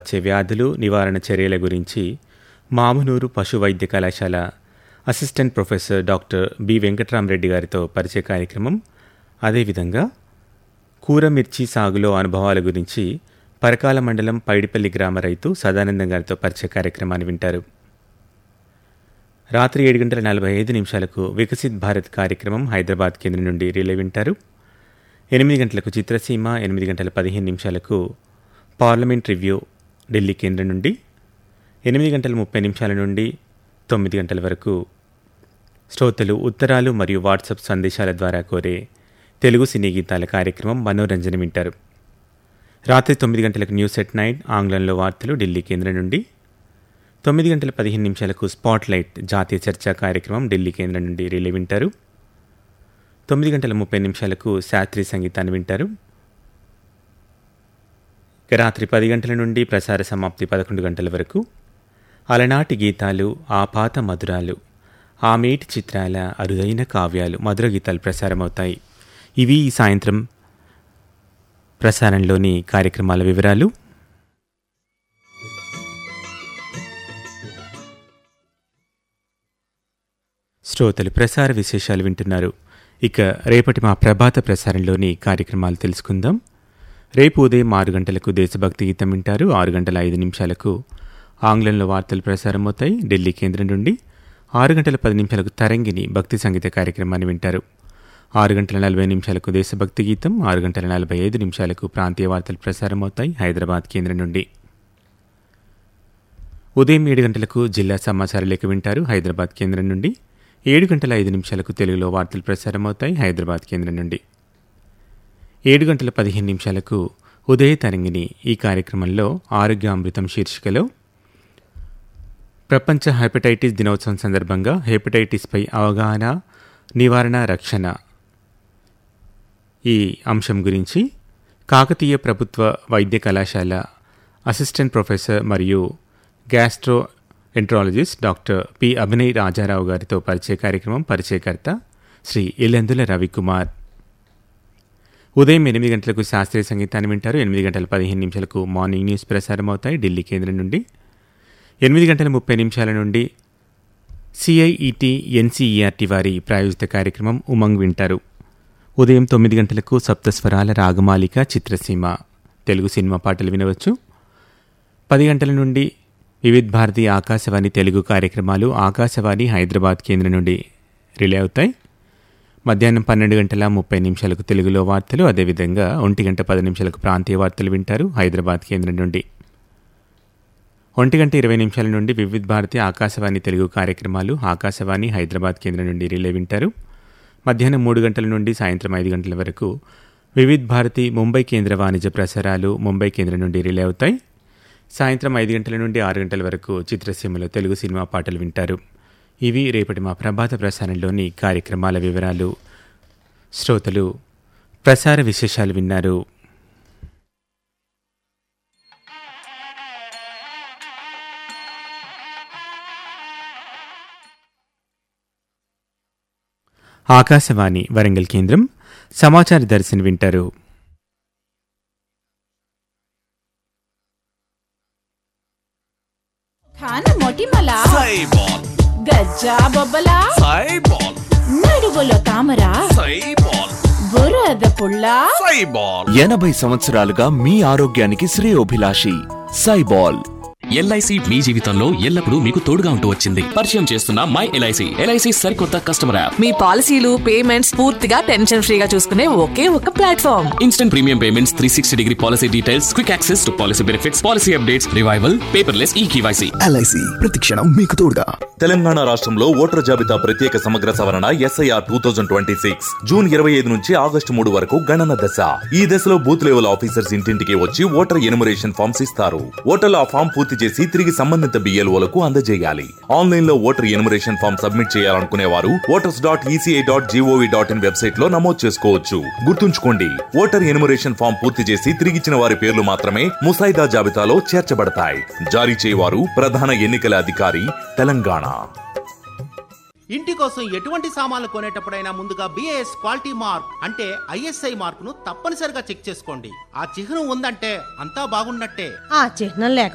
వచ్చే వ్యాధులు నివారణ చర్యల గురించి మామునూరు పశు వైద్య కళాశాల assistant professor doctor B Venkatramareddy గారితో పరిచయ కార్యక్రమం అదేవిధంగా కూరమిర్చి సాగులో అనుభవాల గురించి పరకాల మండలం పైడిపల్లి గ్రామ రైతు సదానందం గారితో పరిచయ కార్యక్రమాన్ని వింటారు రాత్రి ఏడు గంటల నలభై ఐదు నిమిషాలకు వికసిత్ భారత్ కార్యక్రమం హైదరాబాద్ కేంద్రం నుండి రిలే వింటారు ఎనిమిది గంటలకు చిత్రసీమ ఎనిమిది గంటల పదిహేను నిమిషాలకు పార్లమెంట్ రివ్యూ ఢిల్లీ కేంద్రం నుండి ఎనిమిది గంటల ముప్పై నిమిషాల నుండి తొమ్మిది గంటల వరకు శ్రోతలు ఉత్తరాలు మరియు వాట్సాప్ సందేశాల ద్వారా కోరే తెలుగు సినీ గీతాల కార్యక్రమం మనోరంజన వింటారు రాత్రి తొమ్మిది గంటలకు న్యూస్ ఎట్ నైన్ ఆంగ్లంలో వార్తలు ఢిల్లీ కేంద్రం నుండి తొమ్మిది గంటల పదిహేను నిమిషాలకు స్పాట్ లైట్ జాతీయ చర్చా కార్యక్రమం ఢిల్లీ కేంద్రం నుండి రిలే వింటారు తొమ్మిది గంటల ముప్పై నిమిషాలకు శాస్త్రీయ సంగీతాన్ని వింటారు ఇక రాత్రి పది గంటల నుండి ప్రసార సమాప్తి పదకొండు గంటల వరకు అలనాటి గీతాలు ఆ పాత మధురాలు ఆ మేటి చిత్రాల అరుదైన కావ్యాలు మధుర గీతాలు ప్రసారమవుతాయి ఇవి ఈ సాయంత్రం ప్రసారంలోని కార్యక్రమాల వివరాలు శ్రోతలు ప్రసార విశేషాలు వింటున్నారు ఇక రేపటి మా ప్రభాత ప్రసారంలోని కార్యక్రమాలు తెలుసుకుందాం రేపు ఉదయం ఆరు గంటలకు దేశభక్తి గీతం వింటారు ఆరు గంటల ఐదు నిమిషాలకు ఆంగ్లంలో వార్తలు ప్రసారం అవుతాయి ఢిల్లీ కేంద్రం నుండి ఆరు గంటల పది నిమిషాలకు తరంగిణి భక్తి సంగీత కార్యక్రమాన్ని వింటారు ఆరు గంటల నలభై నిమిషాలకు దేశభక్తి గీతం ఆరు గంటల నలభై ఐదు నిమిషాలకు ప్రాంతీయ వార్తలు ప్రసారం అవుతాయి హైదరాబాద్ కేంద్రం నుండి ఉదయం ఏడు గంటలకు జిల్లా సమాచార లేఖ వింటారు హైదరాబాద్ కేంద్రం నుండి ఏడు గంటల ఐదు నిమిషాలకు తెలుగులో వార్తలు ప్రసారం అవుతాయి హైదరాబాద్ కేంద్రం నుండి ఏడు గంటల పదిహేను నిమిషాలకు ఉదయ తరంగిణి ఈ కార్యక్రమంలో ఆరోగ్య అమృతం శీర్షికలో ప్రపంచ హెపటైటిస్ దినోత్సవం సందర్భంగా హెపటైటిస్పై అవగాహన నివారణ రక్షణ ఈ అంశం గురించి కాకతీయ ప్రభుత్వ వైద్య కళాశాల అసిస్టెంట్ ప్రొఫెసర్ మరియు gastroenterologist doctor P Abhinay Rajarao గారితో పరిచయ కార్యక్రమం పరిచయకర్త శ్రీ ఇల్లెందుల రవికుమార్ ఉదయం ఎనిమిది గంటలకు శాస్త్రీయ సంగీతాన్ని వింటారు ఎనిమిది గంటల పదిహేను నిమిషాలకు మార్నింగ్ న్యూస్ ప్రసారం అవుతాయి ఢిల్లీ కేంద్రం నుండి ఎనిమిది గంటల ముప్పై నిమిషాల నుండి సిఐఈటి ఎన్సీఈఆర్టీ వారి ప్రాయోజిత కార్యక్రమం ఉమంగ్ వింటారు ఉదయం తొమ్మిది గంటలకు సప్తస్వరాల రాగమాలిక చిత్రసీమ తెలుగు సినిమా పాటలు వినవచ్చు పది గంటల నుండి వివిధ్ భారతి ఆకాశవాణి తెలుగు కార్యక్రమాలు ఆకాశవాణి హైదరాబాద్ కేంద్రం నుండి రిలే అవుతాయి మధ్యాహ్నం పన్నెండు గంటల ముప్పై నిమిషాలకు తెలుగులో వార్తలు అదేవిధంగా ఒంటి గంట పది నిమిషాలకు ప్రాంతీయ వార్తలు వింటారు హైదరాబాద్ కేంద్రం నుండి ఒంటి గంట ఇరవై నిమిషాల నుండి వివిధ్ భారతి ఆకాశవాణి తెలుగు కార్యక్రమాలు ఆకాశవాణి హైదరాబాద్ కేంద్రం నుండి రిలే వింటారు మధ్యాహ్నం మూడు గంటల నుండి సాయంత్రం ఐదు గంటల వరకు వివిధ్ భారతి ముంబై కేంద్ర వాణిజ్య ప్రసారాలు ముంబై కేంద్రం నుండి రిలే అవుతాయి సాయంత్రం ఐదు గంటల నుండి ఆరు గంటల వరకు చిత్రసీమలో తెలుగు సినిమా పాటలు వింటారు ఇవి రేపటి మా ప్రభాత ప్రసారంలోని కార్యక్రమాల వివరాలు శ్రోతలు ప్రసార విశేషాలు విన్నారు ఆకాశవాణి వరంగల్ కేంద్రం సమాచార దర్శన్ వింటారు ఖాన మొటిమల సైబాల్ గజ్జా బొబ్బల సైబాల్ నడువులో తామర సైబాల్ బురద పుల్ల సైబాల్ ఎనభై సంవత్సరాలుగా మీ ఆరోగ్యానికి శ్రేయోభిలాషి సైబాల్ ఎల్ఐసి మీ జీవితంలో ఎల్లప్పుడూ మీకు తోడుగా ఉంటూ వచ్చింది పరిచయం చేస్తున్న మై ఎల్ఐసి ఎల్ఐసి సరికొత్త కస్టమర్ యాప్ మీ పాలసీలు పేమెంట్స్ పూర్తిగా టెన్షన్ ఫ్రీగా చూసుకునే ఒకే ఒక platform instant premium payments three sixty degree policy details quick access to policy benefits policy updates revival paperless e KYC LIC ప్రతిక్షణం మీకు తోడుగా తెలంగాణ రాష్ట్రంలో ఓటర్ జాబితా ప్రత్యేక సమగ్ర సవరణ SIR two thousand twenty six June ఇరవై ఐదు నుంచి ఆగస్టు మూడు వరకు గణన దశ ఈ దశలో బూత్ లెవెల్ ఆఫీసర్స్ ఇంటింటికి వచ్చి ఓటర్ ఎనుమరేషన్ ఫామ్స్ ఇస్తారు ఓటర్లు ఆ ఫామ్ పూర్తి చేసి తిరిగి సంబంధిత బిఎల్ఓలకు అందజేయాలి ఆన్లైన్ లో ఓటర్ ఎనుమరేషన్ ఫామ్ సబ్మిట్ చేయాలనుకునే వారు voters dot ECI dot GOV dot in website లో నమోదు చేసుకోవచ్చు గుర్తుంచుకోండి ఓటర్ ఎనుమరేషన్ ఫామ్ పూర్తి చేసి తిరిగిచ్చిన వారి పేర్లు మాత్రమే ముసాయిదా జాబితాలో చేర్చబడతాయి జారీ చేయవారు ప్రధాన ఎన్నికల అధికారి తెలంగాణ ఇంటి కోసం ఎటువంటి సామాన్లు కొనేటప్పుడైనా ముందుగా బిఏఎస్ క్వాలిటీ మార్క్ అంటే ఐఎస్ఐ మార్క్ ను తప్పనిసరిగా చెక్ చేసుకోండి ఆ చిహ్నం ఉందంటే అంతా బాగున్నట్టే ఆ చిహ్నం లేక